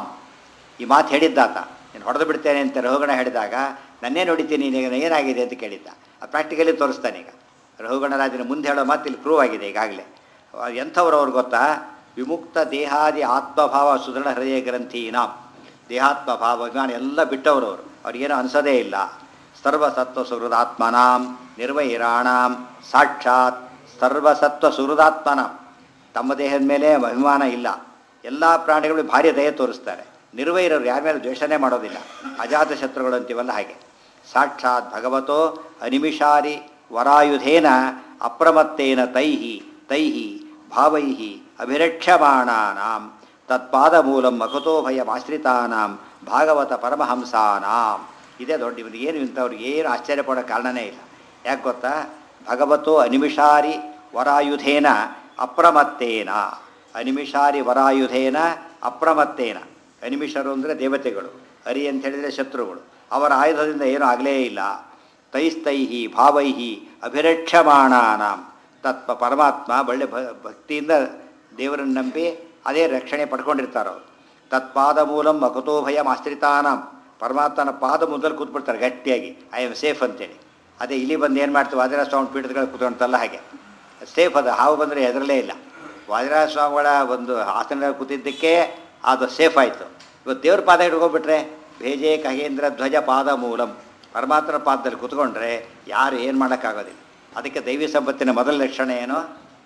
ಈ ಮಾತು ಹೇಳಿದ್ದಾತ ನೀನು ಹೊಡೆದು ಬಿಡ್ತೇನೆ ಅಂತ ರಹುಗಣ ಹೇಳಿದಾಗ ನನ್ನೇ ನೋಡಿದ್ದೀನಿ ನೀನು ಏನಾಗಿದೆ ಅಂತ ಕೇಳಿದ್ದ ಅದು ಪ್ರಾಕ್ಟಿಕಲಿ ತೋರಿಸ್ತಾನೆ ಈಗ ರಹುಗಣರಾಜನ ಮುಂದೆ ಹೇಳೋ ಮಾತು ಇಲ್ಲಿ ಪ್ರೂವ್ ಆಗಿದೆ ಈಗಾಗಲೇ ಎಂಥವ್ರು ಅವ್ರು ಗೊತ್ತಾ ವಿಮುಕ್ತ ದೇಹಾದಿ ಆತ್ಮಭಾವ ಸುದೃಢ ಹೃದಯ ಗ್ರಂಥೀನಾಂ ದೇಹಾತ್ಮ ಭಾವ ಅಭಿಮಾನ ಎಲ್ಲ ಬಿಟ್ಟವರು ಅವರು ಅವ್ರಿಗೇನು ಅನಿಸೋದೇ ಇಲ್ಲ ಸರ್ವಸತ್ವ ಸುಹೃದಾತ್ಮನಾಂ ನಿರ್ವೈರಾಣಾಂ ಸಾಕ್ಷಾತ್ ಸರ್ವಸತ್ವ ಸುಹೃದಾತ್ಮನಾಂ ತಮ್ಮ ದೇಹದ ಮೇಲೆ ಅಭಿಮಾನ ಇಲ್ಲ ಎಲ್ಲ ಪ್ರಾಣಿಗಳು ಭಾರಿ ದಯ ತೋರಿಸ್ತಾರೆ ನಿರ್ವೈರರು ಯಾರ ಮೇಲೆ ದ್ವೇಷನೇ ಮಾಡೋದಿಲ್ಲ ಅಜಾತ ಶತ್ರುಗಳು ಅಂತೀವಲ್ಲ ಹಾಗೆ ಸಾಕ್ಷಾತ್ ಭಗವತೋ ಅನಿಮಿಷಾರಿ ವರಾಯುಧೇನ ಅಪ್ರಮತ್ತೇನ ತೈಹಿ ತೈಹಿ ಭಾವೈಹಿ ಅಭಿರಕ್ಷ್ಯಮಾಣಾನಾಂ ತತ್ಪಾದ ಮೂಲಂ ಮಕತೋ ಭಯಮಾಶ್ರಿತಾನಾಂ ಭಾಗವತ ಪರಮಹಂಸಾನಾಂ ಇದೇ ದೊಡ್ಡ ಇವನು ಏನು ಇಂಥವ್ರಿಗೆ ಏನು ಆಶ್ಚರ್ಯ ಪಡೋ ಕಾರಣನೇ ಇಲ್ಲ ಯಾಕೆ ಗೊತ್ತಾ ಭಗವತೋ ಅನಿಮಿಷಾರಿ ವರಾಯುಧೇನ ಅಪ್ರಮತ್ತೇನ ಅನಿಮಿಷಾರಿ ವರಾಯುಧೇನ ಅಪ್ರಮತ್ತೇನ ಅನಿಮಿಷರು ಅಂದರೆ ದೇವತೆಗಳು ಹರಿ ಅಂತ ಹೇಳಿದರೆ ಶತ್ರುಗಳು ಅವರ ಆಯುಧದಿಂದ ಏನೂ ಆಗಲೇ ಇಲ್ಲ ತೈಸ್ತೈಹಿ ಭಾವೈಹಿ ಅಭಿರಕ್ಷಮಾಣಾನಾಂ ತತ್ವ ಪರಮಾತ್ಮ ಒಳ್ಳೆ ಭ ಭಕ್ತಿಯಿಂದ ದೇವರನ್ನು ನಂಬಿ ಅದೇ ರಕ್ಷಣೆ ಪಡ್ಕೊಂಡಿರ್ತಾರೆ ಅವರು ತತ್ಪಾದ ಮೂಲಂ ಮಕತೋ ಭಯಂ ಆಶ್ರಿತಾನಾಂ ಪರಮಾತ್ಮನ ಪಾದ ಮುಂದಲ್ಲಿ ಕೂತ್ಬಿಡ್ತಾರೆ ಗಟ್ಟಿಯಾಗಿ ಐ ಆಮ್ ಸೇಫ್ ಅಂತೇಳಿ ಅದೇ ಇಲ್ಲಿ ಬಂದು ಏನು ಮಾಡ್ತೀವಿ ವಾದಿರಾಜ ಸ್ವಾಮಿ ಪೀಠದಲ್ಲಿ ಕೂತ್ಕೊಂತಲ್ಲ ಹಾಗೆ ಸೇಫ್ ಅದು ಹಾವು ಬಂದರೆ ಹೆದರಲೇ ಇಲ್ಲ ವಾದಿರಾಜ ಸ್ವಾಮಿಗಳ ಒಂದು ಆಸನ ಕೂತಿದ್ದಕ್ಕೆ ಅದು ಸೇಫ್ ಆಯಿತು ಇವತ್ತು ದೇವ್ರ ಪಾದ ಹಿಡ್ಕೊಂಡ್ಬಿಟ್ರೆ ಭೇಜೆ ಖಗೇಂದ್ರ ಧ್ವಜ ಪಾದ ಮೂಲಂ ಪರಮಾತ್ಮನ ಪಾದದಲ್ಲಿ ಕೂತ್ಕೊಂಡ್ರೆ ಯಾರು ಏನು ಮಾಡೋಕ್ಕಾಗೋದಿಲ್ಲ ಅದಕ್ಕೆ ದೈವಿ ಸಂಪತ್ತಿನ ಮೊದಲ ಲಕ್ಷಣ ಏನು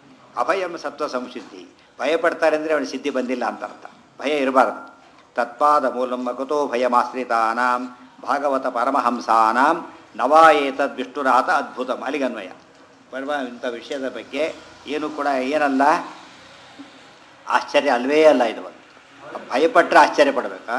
ಅಭಯಂ ಸತ್ವ ಸಂಸಿದ್ಧಿ ಭಯ ಪಡ್ತಾರೆ ಅಂದರೆ ಅವನಿಗೆ ಸಿದ್ಧಿ ಬಂದಿಲ್ಲ ಅಂತ ಅರ್ಥ ಭಯ ಇರಬಾರ್ದು ತತ್ಪಾದ ಮೂಲಂ ಮಕತೋ ಭಯಮಾಶ್ರಿತಾನಾಂ ಭಾಗವತ ಪರಮಹಂಸಾನಾಂ ನವಾ ಏತದ್ ವಿಷ್ಣುರಾತ ಅದ್ಭುತ ಅಲಿಗನ್ವಯ ಪರಮ ಇಂಥ ವಿಷಯದ ಬಗ್ಗೆ ಏನು ಕೂಡ ಏನಲ್ಲ ಆಶ್ಚರ್ಯ ಅಲ್ವೇ ಅಲ್ಲ ಇದು ಒಂದು ಭಯಪಟ್ಟರೆ ಆಶ್ಚರ್ಯ ಪಡಬೇಕಾ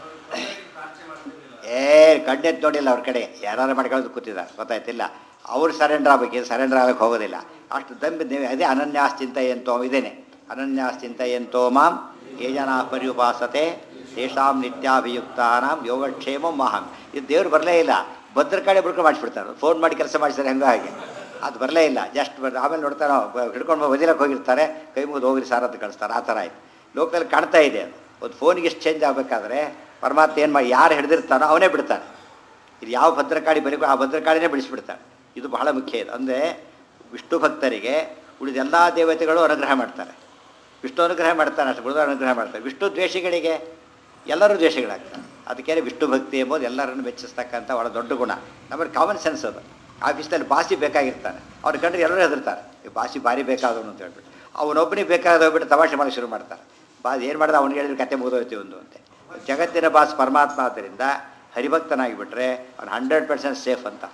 ಏ ಕಣ್ಣೆದ್ದು ನೋಡಿಲ್ಲ ಅವ್ರ ಕಡೆ ಯಾರು ಮಾಡ್ಕೊಳ್ಳೋದು ಕೂತಿದ್ದಾರೆ ಗೊತ್ತಾಯ್ತಿಲ್ಲ ಅವ್ರು ಸರೆಂಡರ್ ಆಗಬೇಕು ಸರೆಂಡರ್ ಆಗಕ್ಕೆ ಹೋಗೋದಿಲ್ಲ ಅಷ್ಟು ದಂಬಿ ನೀವು ಅದೇ ಅನನ್ಯಾಶ್ಚಿಂತ ಎಂತೋ ಇದೇನೆ ಅನನ್ಯಾಶ್ಚಿಂತ ಎಂತೋ ಮಾಂ ಯೇ ಜನ ಪರ್ಯುಪಾಸತೆ ತೇಷಾಂ ನಿತ್ಯಾಭಿಯುಕ್ತಾನಾಂ ಯೋಗಕ್ಷೇಮ ಮಹಾಂ ಇದು ದೇವ್ರು ಬರಲೇ ಇಲ್ಲ ಭದ್ರ ಕಡೆ ಬಿಡ್ಕೊಂಡು ಮಾಡಿಸ್ಬಿಡ್ತಾರೆ ಫೋನ್ ಮಾಡಿ ಕೆಲಸ ಮಾಡಿಸ್ತಾರೆ ಹೆಂಗೋ ಹಾಗೆ ಅದು ಬರಲೇ ಇಲ್ಲ ಜಸ್ಟ್ ಬರ್ ಆಮೇಲೆ ನೋಡ್ತಾರೆ ಹಿಡ್ಕೊಂಡು ಬದಿಲಕ್ಕೆ ಹೋಗಿರ್ತಾರೆ ಕೈ ಮುಗಿದು ಹೋಗಿರಿ ಸಾರ್ ಅಂತ ಕಳಿಸ್ತಾರೆ ಆ ಥರ ಆಯ್ತು ಲೋಕದಲ್ಲಿ ಕಾಣ್ತಾ ಇದೆ ಅದು ಒಂದು ಫೋನಿಗೆ ಎಷ್ಟು ಚೇಂಜ್ ಆಗಬೇಕಾದ್ರೆ ಪರಮಾತ್ಮ ಏನು ಮಾಡಿ ಯಾರು ಹಿಡಿದಿರ್ತಾನೋ ಅವನೇ ಬಿಡ್ತಾನೆ ಇದು ಯಾವ ಭದ್ರಕಾಳಿ ಬರೀಕೋ ಆ ಭದ್ರಕಾಳಿನೇ ಬಿಡಿಸ್ಬಿಡ್ತಾನೆ ಇದು ಬಹಳ ಮುಖ್ಯ ಇದು ಅಂದರೆ ವಿಷ್ಣು ಭಕ್ತರಿಗೆ ಉಳಿದ ಎಲ್ಲ ದೇವತೆಗಳು ಅನುಗ್ರಹ ಮಾಡ್ತಾರೆ ವಿಷ್ಣು ಅನುಗ್ರಹ ಮಾಡ್ತಾನೆ ಅಷ್ಟು ಬಿಡೋದು ಅನುಗ್ರಹ ಮಾಡ್ತಾರೆ ವಿಷ್ಣು ದ್ವೇಷಿಗಳಿಗೆ ಎಲ್ಲರೂ ದ್ವೇಷಗಳಾಗ್ತಾರೆ ಅದಕ್ಕೆ ವಿಷ್ಣು ಭಕ್ತಿ ಎಂಬುದು ಎಲ್ಲರನ್ನು ಮೆಚ್ಚಿಸ್ತಕ್ಕಂಥ ಒಳ ದೊಡ್ಡ ಗುಣ ನಮಗೆ ಕಾಮನ್ ಸೆನ್ಸ್ ಅದು ಆಫೀಸ್ನಲ್ಲಿ ಬಾಸಿ ಬೇಕಾಗಿರ್ತಾನೆ ಅವ್ರ ಕಂಡ್ರೆ ಎಲ್ಲರೂ ಹೆದರ್ತಾರೆ ಈ ಬಾಸಿ ಭಾರಿ ಬೇಕಾದವನು ಅಂತ ಹೇಳ್ಬಿಟ್ಟು ಅವನೊಬ್ಬನಿಗೆ ಬೇಕಾದ ಹೋಗ್ಬಿಟ್ಟು ತಮಾಷೆ ಮಾಡಿ ಶುರು ಮಾಡ್ತಾರೆ ಬಾಸ್ ಏನು ಮಾಡಿದ ಅವ್ನಿಗೆ ಹೇಳಿದ್ರೆ ಕತೆ ಮುಗಿದೋಯ್ತು ಒಂದು ಅಂತೆ ಜಗತ್ತಿನ ಬಾಸ್ ಪರಮಾತ್ಮ ಆದ್ದರಿಂದ ಹರಿಭಕ್ತನಾಗಿಬಿಟ್ರೆ ಅವ್ನು ಹಂಡ್ರೆಡ್ ಪರ್ಸೆಂಟ್ ಸೇಫ್ ಅಂತ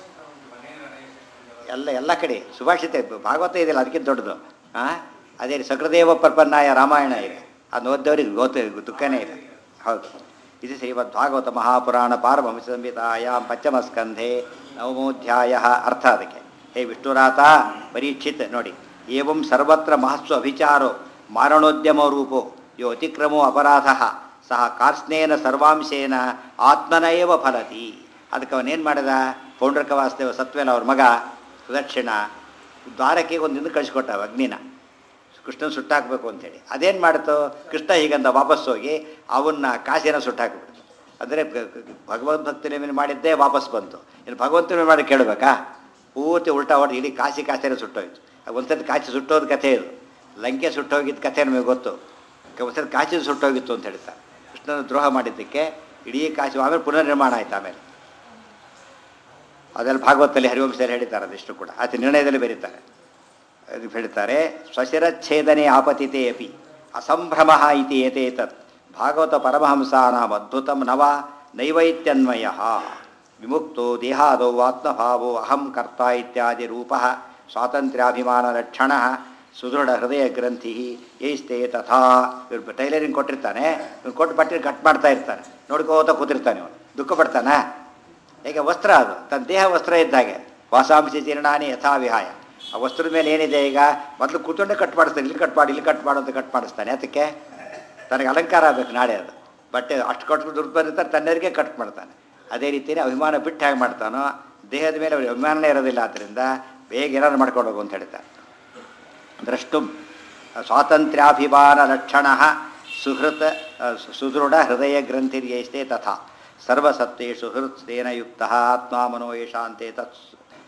ಎಲ್ಲ ಎಲ್ಲ ಕಡೆ ಸುಭಾಷಿತ ಭಾಗವತ ಇದೆಯಲ್ಲ ಅದಕ್ಕಿಂತ ದೊಡ್ಡದು ಹಾಂ ಅದೇ ರೀ ಸಕೃದೇವ ಪ್ರಪನ್ನಾಯ ರಾಮಾಯಣ ಇದೆ ಅದು ಓದ್ದವ್ರಿಗೆ ಗೊತ್ತ ದುಃಖನೇ ಇದೆ ಹೌದು ಇದು ಶ್ರೀಮದ್ ಭಾಗವತ ಮಹಾಪುರಾಣ ಪಾರಮಹಂಸ ಸಂಹಿತಾಯಾಮ್ ಪಂಚಮಸ್ಕಂಧೆ ನವಮೋಧ್ಯಾಯ ಅರ್ಥ ಅದಕ್ಕೆ ಹೇ ವಿಷ್ಣುರಾತ ಪರೀಕ್ಷಿತ್ ನೋಡಿ ಏವಂ ಸರ್ವತ್ರ ಮಹಸ್ಸು ಅಭಿಚಾರೋ ಮಾರಣೋದ್ಯಮ ರೂಪೋ ಯೋ ಅತಿಕ್ರಮೋ ಅಪರಾಧ ಸಹ ಕಾರ್ಸ್ನೇನ ಸರ್ವಾಂಶೇನ ಆತ್ಮನ ಏವ ಫಲತಿ ಅದಕ್ಕೆ ಅವನೇನು ಮಾಡಿದ ಪೌಂಡ್ರಕ ವಾಸುದೇವ ಸತ್ವೇನ ಅವ್ರ ಮಗ ಸುದಕ್ಷಿಣ ದ್ವಾರಕ್ಕೆ ಒಂದು ಹಿಂದೆ ಕಳಿಸ್ಕೊಟ್ಟ ಅಗ್ನಿನ ಕೃಷ್ಣನ ಸುಟ್ಟಾಕಬೇಕು ಅಂತೇಳಿ ಅದೇನು ಮಾಡ್ತು ಕೃಷ್ಣ ಹೀಗಂತ ವಾಪಸ್ ಹೋಗಿ ಅವನ್ನ ಕಾಸಿನ ಸುಟ್ಟಾಕ್ಬಿಡ್ತು ಅಂದರೆ ಭಗವದ್ಭಕ್ತಿನ ಮೇಲೆ ಮಾಡಿದ್ದೇ ವಾಪಸ್ ಬಂತು ಇನ್ನು ಭಗವಂತನ ಮೇಲೆ ಮಾಡಿ ಕೇಳಬೇಕಾ ಪೂರ್ತಿ ಉಲ್ಟಾ ಹೊಡೆದು ಇಡೀ ಕಾಶಿ ಕಾಸಿನ ಸುಟ್ಟೋಯ್ತು ಒಂದ್ಸತಿ ಕಾಶಿ ಸುಟ್ಟೋದ ಕಥೆ ಇದು ಲಂಕೆ ಸುಟ್ಟೋಗಿದ್ದ ಕಥೆ ನಮಗೆ ಗೊತ್ತು ಒಂದ್ಸತಿ ಕಾಶಿ ಸುಟ್ಟೋಗಿತ್ತು ಅಂತ ಹೇಳ್ತಾರೆ ಕೃಷ್ಣನ ದ್ರೋಹ ಮಾಡಿದ್ದಕ್ಕೆ ಇಡೀ ಕಾಶಿ ಆಮೇಲೆ ಪುನರ್ನಿರ್ಮಾಣ ಆಯ್ತು ಆಮೇಲೆ ಅದೆಲ್ಲ ಭಾಗವತದಲ್ಲಿ ಹರಿವಂಶದಲ್ಲಿ ಹೇಳಿದ್ದಾರೆ ಅದಿಷ್ಟು ಕೂಡ ಆತ ನಿರ್ಣಯದಲ್ಲಿ ಬರೀತಾರೆ ಅದು ಹೇಳ್ತಾರೆ ಸ್ವಶಿರಚ್ಛೇದನೆ ಆಪತಿತೆ ಅಪಿ ಅಸಂಭ್ರಮ ಇತಿ ಏತೇತತ್ ಭಾಗವತ ಪರಮಹಂಸಾನಾಂ ಅದ್ಭುತಂ ನವ ನೈವೈತ್ಯನ್ವಯ ವಿಮುಕ್ತೋ ದೇಹಾದೋ ಆತ್ಮಭಾವೋ ಅಹಂ ಕರ್ತ ಇತ್ಯಾದಿ ರೂಪ ಸ್ವಾತಂತ್ರ್ಯಾಭಿಮಾನ ಲಕ್ಷಣ ಸುದೃಢ ಹೃದಯ ಗ್ರಂಥಿ ಏಸ್ತೆ ತಥಾ ಇವ್ರು ಟೈಲರಿಂಗ್ ಕೊಟ್ಟಿರ್ತಾನೆ ಇವ್ನು ಕೊಟ್ಟು ಬಟ್ಟೆ ಕಟ್ ಮಾಡ್ತಾ ಇರ್ತಾನೆ ನೋಡ್ಕೋತ ಕೂತಿರ್ತಾನೆ ಅವನು ದುಃಖ ಪಡ್ತಾನ ಹೇಗೆ ವಸ್ತ್ರ ಅದು ತನ್ನ ದೇಹ ವಸ್ತ್ರ ಇದ್ದಾಗೆ ವಾಸಾಂಶ ಜೀರ್ಣಾನಿ ಯಥಾ ವಿಹಾಯ ಆ ವಸ್ತ್ರದ ಮೇಲೆ ಏನಿದೆ ಈಗ ಮೊದಲು ಕೂತ್ಕೊಂಡೆ ಕಟ್ ಮಾಡಿಸ್ತಾನೆ ಇಲ್ಲಿ ಕಟ್ ಮಾಡಿ ಇಲ್ಲಿ ಕಟ್ ಮಾಡು ಅಂತ ಕಟ್ ಮಾಡಿಸ್ತಾನೆ ಅದಕ್ಕೆ ತನಗೆ ಅಲಂಕಾರ ಆಗಬೇಕು ನಾಳೆ ಅದು ಬಟ್ಟೆ ಅಷ್ಟು ಕಟ್ಟು ದುಡ್ಡು ಬಂದಿರ್ತಾರೆ ತನ್ನರಿಗೆ ಕಟ್ ಮಾಡ್ತಾನೆ ಅದೇ ರೀತಿಯೇ ಅಭಿಮಾನ ಬಿಟ್ಟು ಹೇಗೆ ಮಾಡ್ತಾನೋ ದೇಹದ ಮೇಲೆ ಅವ್ರಿಗೆ ಅಭಿಮಾನನೇ ಇರೋದಿಲ್ಲ ಆದ್ದರಿಂದ ಬೇಗ ಏನಾದ್ರು ಮಾಡ್ಕೊಂಡು ಹೋಗು ಅಂತ ಹೇಳ್ತಾರೆ ದ್ರಷ್ಟು ಸ್ವಾತಂತ್ರ್ಯಾಭಿಮಾನ ಲಕ್ಷಣ ಸುಹೃತ್ ಸುದೃಢ ಹೃದಯ ಗ್ರಂಥಿರ್ಯೈಸ್ತೆ ತಥಾ ಸರ್ವಸತ್ವೇಷು ಹೃತ್ಸ್ತೇನ ಯುಕ್ತ ಆತ್ಮ ಮನೋ ಯಶಾಂತೆ ತತ್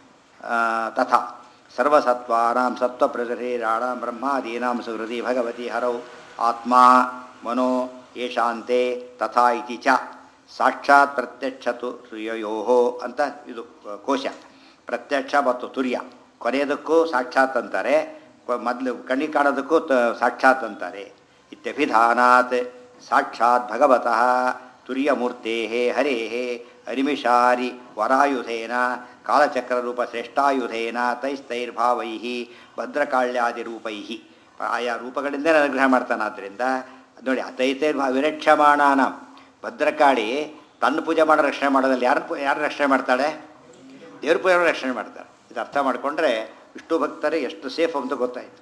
ತಥಾ ಸರ್ವಸತ್ವಾನಾಂ ಸತ್ವಪ್ರಶರೀರಾಣಾಂ ಬ್ರಹ್ಮಾದೀನಾಂ ಸುಹೃದಿ ಭಗವತಿ ಹರೌ ಆತ್ಮ ಮನೋ ಯಶಾಂತೆ ತಥಾ ಇತಿ ಚ ಸಾಕ್ಷಾತ್ ಪ್ರತ್ಯಕ್ಷತು ತುರ್ಯಯೋ ಅಂತ ಇದು ಕೋಶ ಪ್ರತ್ಯಕ್ಷ ಮತ್ತು ತುರ್ಯ ಕೊನೆಯದಕ್ಕೂ ಸಾಕ್ಷಾತ್ ಅಂತಾರೆ ಮೊದಲು ಕಣ್ಣಿಗೆ ಕಾಣೋದಕ್ಕೂ ತ ಸಾಕ್ಷಾತ್ ಅಂತಾರೆ ಇತ್ಯಭಿಧಾನಾತ್ ಸಾಕ್ಷಾತ್ ಭಗವತಃ ತುರ್ಯಮೂರ್ತೆ ಹರೇ ಅನಿಮಿಷಾರಿ ವರಾಯುಧೇನ ಕಾಲಚಕ್ರರೂಪ ಶ್ರೇಷ್ಠಾಯುಧೇನ ತೈಸ್ತೈರ್ಭಾವೈ ಭದ್ರಕಾಳ್ಯಾದಿರೂಪೈ ಆಯಾ ರೂಪಗಳಿಂದ ಅನುಗ್ರಹ ಮಾಡ್ತಾನಾದ್ದರಿಂದ ನೋಡಿ ತೈತೈರ್ಭಾ ವಿರಕ್ಷಮಾಣಾನ ಭದ್ರಕಾಳಿ ತನ್ನ ಪೂಜೆ ಮಾಡೋ ರಕ್ಷಣೆ ಮಾಡೋದಲ್ಲಿ ಯಾರು ಯಾರು ರಕ್ಷಣೆ ಮಾಡ್ತಾಳೆ ದೇವ್ರ ಪೂಜೆ ರಕ್ಷಣೆ ಮಾಡ್ತಾರೆ ಇದು ಅರ್ಥ ಮಾಡಿಕೊಂಡ್ರೆ ವಿಷ್ಣು ಭಕ್ತರು ಎಷ್ಟು ಸೇಫ್ ಅಂತ ಗೊತ್ತಾಯ್ತು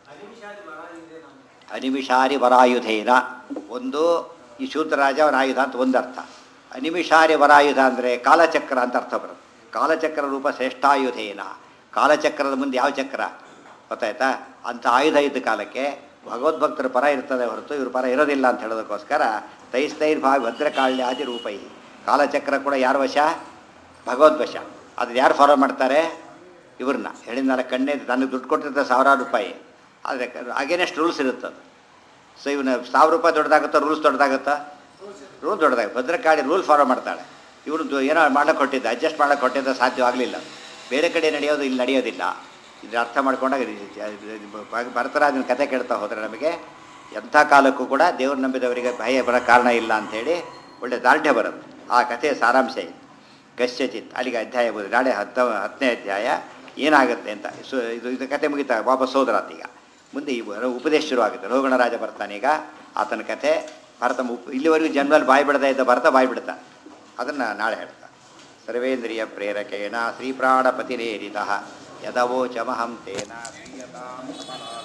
ಅನಿಮಿಷಾರಿ ವರಾಯುಧೇನ ಒಂದು ಈ ಶೂದ್ರರಾಜ ಅವನ ಆಯುಧ ಅಂತ ಒಂದು ಅರ್ಥ ಅನಿಮಿಷಾರಿ ವರಾಯುಧ ಅಂದರೆ ಕಾಲಚಕ್ರ ಅಂತ ಅರ್ಥ ಬರುತ್ತೆ ಕಾಲಚಕ್ರ ರೂಪ ಶ್ರೇಷ್ಠಾಯುಧೇನ ಕಾಲಚಕ್ರದ ಮುಂದೆ ಯಾವ ಚಕ್ರ ಗೊತ್ತಾಯ್ತಾ ಅಂಥ ಆಯುಧ ಇದ್ದ ಕಾಲಕ್ಕೆ ಭಗವದ್ಭಕ್ತರ ಪರ ಇರ್ತದೆ ಹೊರತು ಇವ್ರ ಪರ ಇರೋದಿಲ್ಲ ಅಂತ ಹೇಳೋದಕ್ಕೋಸ್ಕರ ತೈಸ್ತೈರ್ಭಾವಿ ಭದ್ರಕಾಳ್ಯಾದಿ ರೂಪೈ ಕಾಲಚಕ್ರ ಕೂಡ ಯಾರ ವಶ ಭಗವದ್ವಶ ಅದು ಯಾರು ಫಾಲೋ ಮಾಡ್ತಾರೆ ಇವ್ರನ್ನ ಹೇಳಿದ್ನಲ್ಲ ಕಣ್ಣೆ ನನಗೆ ದುಡ್ಡು ಕೊಟ್ಟಿರ್ತಾರೆ ಸಾವಿರಾರು ರೂಪಾಯಿ ಆದರೆ ಅಗೇನೆಸ್ಟ್ ರೂಲ್ಸ್ ಇರುತ್ತೆ ಅದು ಸೊ ಇವನು ಸಾವಿರ ರೂಪಾಯಿ ದೊಡ್ಡದಾಗುತ್ತಾ ರೂಲ್ಸ್ ದೊಡ್ಡದಾಗುತ್ತಾ ರೂಲ್ ದೊಡ್ಡದಾಗ ಭದ್ರಕಾಳಿ ರೂಲ್ ಫಾಲೋ ಮಾಡ್ತಾಳೆ ಇವನು ಏನೋ ಮಾಡಕ್ಕೆ ಕೊಟ್ಟಿದ್ದ ಅಡ್ಜಸ್ಟ್ ಮಾಡಕ್ಕೆ ಕೊಟ್ಟಿದ್ದ ಸಾಧ್ಯವಾಗಲಿಲ್ಲ ಬೇರೆ ಕಡೆ ನಡೆಯೋದು ಇಲ್ಲಿ ನಡೆಯೋದಿಲ್ಲ ಇದ್ರ ಅರ್ಥ ಮಾಡ್ಕೊಂಡಾಗ ಭರತರಾಜನ ಕತೆ ಕೇಳ್ತಾ ಹೋದರೆ ನಮಗೆ ಎಂಥ ಕಾಲಕ್ಕೂ ಕೂಡ ದೇವ್ರ ನಂಬಿದವರಿಗೆ ಭಯ ಬರೋ ಕಾರಣ ಇಲ್ಲ ಅಂಥೇಳಿ ಒಳ್ಳೆ ದಾರ್ಢ್ಯ ಬರುತ್ತೆ ಆ ಕಥೆಯ ಸಾರಾಂಶ ಇದೆ ಕಶ್ಯಚಿತ್ ಅಲ್ಲಿಗೆ ಅಧ್ಯಾಯ ಬೋದು ನಾಳೆ ಹತ್ತ ಹತ್ತನೇ ಅಧ್ಯಾಯ ಏನಾಗುತ್ತೆ ಅಂತ ಸೊ ಇದು ಇದು ಕತೆ ಮುಗಿತಾ ವಾಪಸ್ ಹೋದ್ರಾತ ಈಗ ಮುಂದೆ ಈ ಉಪದೇಶ ಶುರುವಾಗುತ್ತೆ ರೋಗಣ ರಾಜ ಬರ್ತಾನೀಗ ಆತನ ಕಥೆ ಭರತ ಉಪ್ ಇಲ್ಲಿವರೆಗೂ ಜನ್ಮದಲ್ಲಿ ಬಾಯಿ ಬಿಡದೇ ಇದ್ದ ಭರತ ಬಾಯಿ ಬಿಡ್ತಾನೆ ಅದನ್ನು ನಾಳೆ ಹೇಳ್ತಾನೆ ಸರ್ವೇಂದ್ರಿಯ ಪ್ರೇರಕೇಣ ಶ್ರೀಪ್ರಾಣಪತಿರೇರಿತ ಯದವೋಚಮಹಂ ತೇನ ಶ್ರೀಯತಾಂ